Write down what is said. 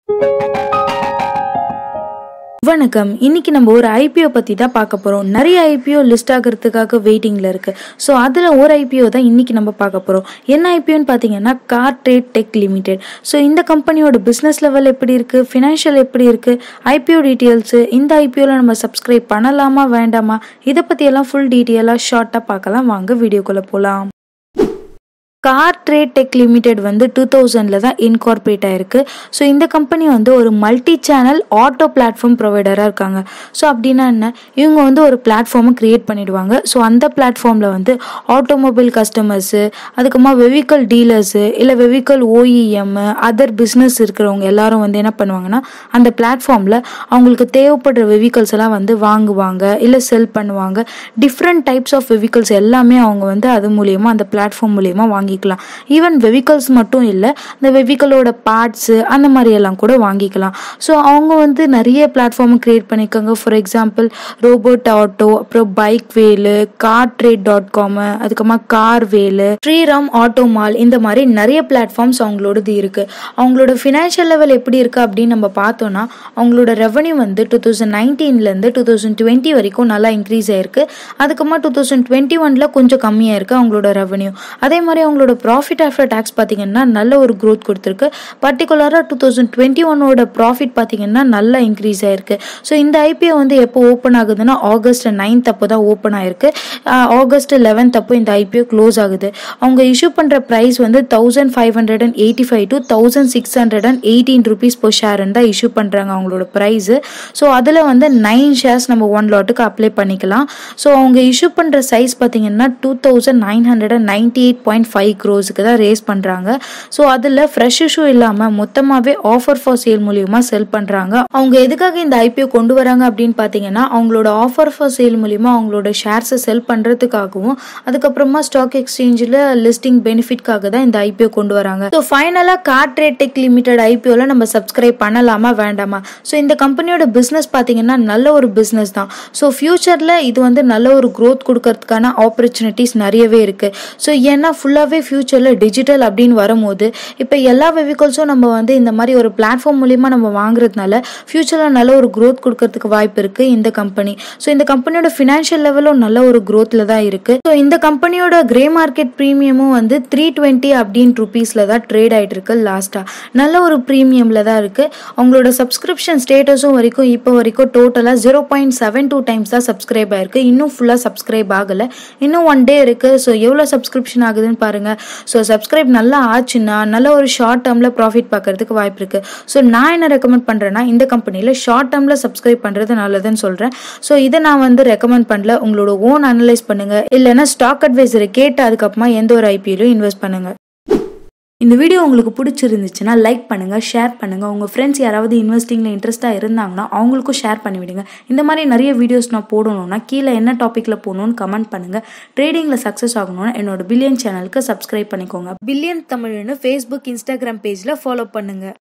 வணக்கம் இன்னைக்கு நம்ம ஒரு ஐபிஓ பற்றி தான் பார்க்க போகிறோம் நிறைய ஐபிஓ லிஸ்ட் ஆகிறதுக்காக வெயிட்டிங்கில் இருக்குது ஸோ அதில் ஒரு ஐபிஓ தான் இன்னைக்கு நம்ம பார்க்க போகிறோம் என்ன ஐபிஓன்னு பார்த்தீங்கன்னா CarTrade Tech Limited so இந்த கம்பெனியோட பிஸ்னஸ் லெவல் எப்படி இருக்குது ஃபினான்ஷியல் எப்படி இருக்குது ஐபிஓ டீட்டெயில்ஸு இந்த ஐபிஓவில் நம்ம சப்ஸ்கிரைப் பண்ணலாமா வேண்டாமா இதை பற்றியெல்லாம் ஃபுல் டீட்டெயிலாக ஷார்ட்டாக பார்க்கலாம் வாங்க வீடியோக்குள்ளே போகலாம் கார் ட்ரேட் டெக் லிமிடெட் வந்து டூ தௌசண்டில் தான் இன்கார்பரேட் ஆயிருக்கு ஸோ இந்த கம்பெனி வந்து ஒரு மல்டி சேனல் ஆட்டோ பிளாட்ஃபார்ம் ப்ரொவைடராக இருக்காங்க ஸோ அப்படின்னா என்ன இவங்க வந்து ஒரு பிளாட்ஃபார்மை க்ரியேட் பண்ணிடுவாங்க ஸோ அந்த பிளாட்ஃபார்மில் வந்து ஆட்டோமொபைல் கஸ்டமர்ஸு அதுக்கப்புறமா வெஹிக்கல் டீலர்ஸு இல்லை வெஹிக்கல் ஓஇஎம் அதர் பிஸ்னஸ் இருக்கிறவங்க எல்லாரும் வந்து என்ன பண்ணுவாங்கன்னா அந்த பிளாட்ஃபார்மில் அவங்களுக்கு தேவைப்படுற வெஹிக்கல்ஸ் எல்லாம் வந்து வாங்குவாங்க இல்லை செல் பண்ணுவாங்க டிஃப்ரெண்ட் டைப்ஸ் ஆஃப் வெஹிக்கல்ஸ் எல்லாமே அவங்க வந்து அது மூலியமாக அந்த பிளாட்ஃபார்ம் மூலியமாக வாங்கிக்கலாம் ஈவன் வெஹிக்கல்ஸ் மட்டும் இல்லை இந்த வெஹிக்கலோட பார்ட்ஸு அந்த மாதிரி எல்லாம் கூட வாங்கிக்கலாம் ஸோ அவங்க வந்து நிறைய பிளாட்ஃபார்ம் கிரியேட் பண்ணியிருக்காங்க ஃபார் எக்ஸாம்பிள் ரோபோட் ஆட்டோ அப்புறம் BikeWale CarTrade dot com அதுக்கப்புறமா CarWale Shriram auto mall இந்த மாதிரி நிறைய பிளாட்ஃபார்ம்ஸ் அவங்களோடது இருக்கு அவங்களோட ஃபினான்ஷியல் லெவல் எப்படி இருக்கு அப்படின்னு நம்ம பார்த்தோம்னா அவங்களோட ரெவன்யூ வந்து டூ தௌசண்ட் நைன்டீன்லேருந்து டூ தௌசண்ட் டுவெண்ட்டி வரைக்கும் நல்லா இன்க்ரீஸ் ஆயிருக்கு அதுக்கப்புறமா டூ தௌசண்ட் டுவெண்ட்டி ஒனில் கொஞ்சம் கம்மியாக இருக்கு அவங்களோட ரெவன்யூ அதே மாதிரி அவங்களோட ப்ராஃபிட் ஆஃப்டர் டேக்ஸ் பார்த்தீங்கன்னா நல்ல ஒரு க்ரோத் கொடுத்துருக்கு பர்டிகுலராக டூ தௌசண்ட் டுவெண்ட்டி ஒன்னோட ப்ராஃபிட் பார்த்தீங்கன்னா நல்லா இன்க்ரீஸ் ஆயிருக்கு ஸோ இந்த ஐபிஓ வந்து எப்போ ஓப்பன் ஆகுதுன்னா ஆகஸ்ட் நைன்த் அப்போ தான் ஓப்பன் ஆயிருக்கு ஆகஸ்ட் லெவன்த் அப்போ இந்த ஐபிஓ க்ளோஸ் ஆகுது அவங்க இஷ்யூ பண்ணுற ப்ரைஸ் வந்து thousand five hundred and eighty five to thousand six hundred and eighteen rupees per ஷேர்னு தான் இஷ்யூ பண்ணுறாங்க அவங்களோட ப்ரைஸு ஸோ அதில் வந்து நைன் ஷேர்ஸ் நம்ம ஒன் லாட்டுக்கு அப்ளை பண்ணிக்கலாம் ஸோ அவங்க இஷ்யூ பண்ணுற சைஸ் பார்த்தீங்கன்னா two thousand nine hundred and ninety eight point five க்ரோஸுக்கு தான் ரேஸ் பண்ணுறாங்க ஸோ அதில் ஃப்ரெஷ் இஷ்யூ இல்லாமல் மொத்தமாகவே ஆஃபர் ஃபார் சேல் மூலியமாக செல் பண்ணுறாங்க அவங்க எதுக்காக இந்த ஐபிஓ கொண்டு வராங்க அப்படின்னு பார்த்தீங்கன்னா அவங்களோட ஆஃபர் ஃபார் சேல் மூலியமாக அவங்களோட ஷேர்ஸை செல் பண்ணுறதுக்காகவும் அதுக்கப்புறமா ஸ்டாக் எக்ஸ்சேஞ்சில் லிஸ்டிங் பெனிஃபிட்காக தான் இந்த ஐபிஓ கொண்டு வராங்க ஸோ ஃபைனலாக கார் ட்ரேட் டெக் லிமிடெட் ஐபிஓவில் நம்ம சப்ஸ்கிரைப் பண்ணலாமா வேண்டாமா ஸோ இந்த கம்பெனியோட பிஸ்னஸ் பார்த்தீங்கன்னா நல்ல ஒரு பிஸ்னஸ் தான் ஸோ ஃபியூச்சரில் இது வந்து நல்ல ஒரு growth கொடுக்கறதுக்கான ஆப்பர்ச்சுனிட்டிஸ் நிறையவே இருக்குது ஸோ ஏன்னா ஃபுல்லாகவே ஃபியூச்சரில் டிஜிட்டல் அப்படின்னு வரும்போது இப்போ எல்லா வெஹிக்கல்ஸும் நம்ம வந்து இந்த மாதிரி ஒரு பிளாட்ஃபார்ம் மூலியமாக நம்ம வாங்குறதுனால ஃபியூச்சரில் நல்ல ஒரு growth கொடுக்கறதுக்கு வாய்ப்பு இருக்குது இந்த கம்பெனி ஸோ இந்த கம்பெனியோட ஃபினான்ஷியல் லெவலும் நல்ல ஒரு growthல தான் இருக்குது ஸோ இந்த கம்பெனியோட கிரே மார்க்கெட் ப்ரீமியமும் வந்து த்ரீ டுவெண்ட்டி அப்படின்னு ருபீஸில் தான் ட்ரேட் ஆகிட்டு இருக்கு லாஸ்ட்டாக நல்ல ஒரு ப்ரீமியமில் தான் இருக்குது அவங்களோட சப்ஸ்கிரிப்ஷன் ஸ்டேட்டஸும் வரைக்கும் இப்போ வரைக்கும் டோட்டலாக zero point seven two times தான் சப்ஸ்கிரைப் ஆயிருக்கு இன்னும் ஃபுல்லாக சப்ஸ்கிரைப் ஆகலை இன்னும் ஒன் டே இருக்குது ஸோ எவ்வளோ சப்ஸ்கிரிப்ஷன் ஆகுதுன்னு பாருங்கள் ஸோ சப்ஸ்கிரைப் நல்லா ஆச்சுன்னா நல்ல ஒரு ஷார்ட் டேர்மில் ப்ராஃபிட் பார்க்கறதுக்கு வாய்ப்பு இருக்குது ஸோ நான் என்ன ரெக்கமெண்ட் பண்ணுறேன்னா இந்த கம்பெனியில் ஷார்ட் டேர்மில் சப்ஸ்கிரைப் பண்ணுறது நல்லதுன்னு சொல்கிறேன் ஸோ இதை நான் வந்து ரெக்கமெண்ட் பண்ணல உங்களோட ஓன் அனலைஸ் பண்ணுங்கள் இல்லைன்னா ஸ்டாக் அட்வைசரை கேட்டு அதுக்கப்புறமா எந்த ஒரு ஐபிஎலும் இன்வெஸ்ட் பண்ணுங்கள் இந்த வீடியோ உங்களுக்கு பிடிச்சிருந்துச்சுன்னா லைக் பண்ணுங்கள் ஷேர் பண்ணுங்கள் உங்கள் ஃப்ரெண்ட்ஸ் யாராவது இன்வெஸ்டிங்கில் இன்ட்ரெஸ்ட்டாக இருந்தாங்கன்னா அவங்களுக்கும் ஷேர் பண்ணி விடுங்க இந்த மாதிரி நிறைய வீடியோஸ் நான் போடணும்னா கீழே என்ன டாப்பிக்கில் போகணும்னு கமெண்ட் பண்ணுங்கள் ட்ரேடிங்கில் சக்ஸஸ் ஆகணும்னா என்னோட பில்லியன் சேனலுக்கு சப்ஸ்கிரைப் பண்ணிக்கோங்க பில்லியன் தமிழ்னு ஃபேஸ்புக் இன்ஸ்டாகிராம் பேஜில் ஃபாலோ பண்ணுங்கள்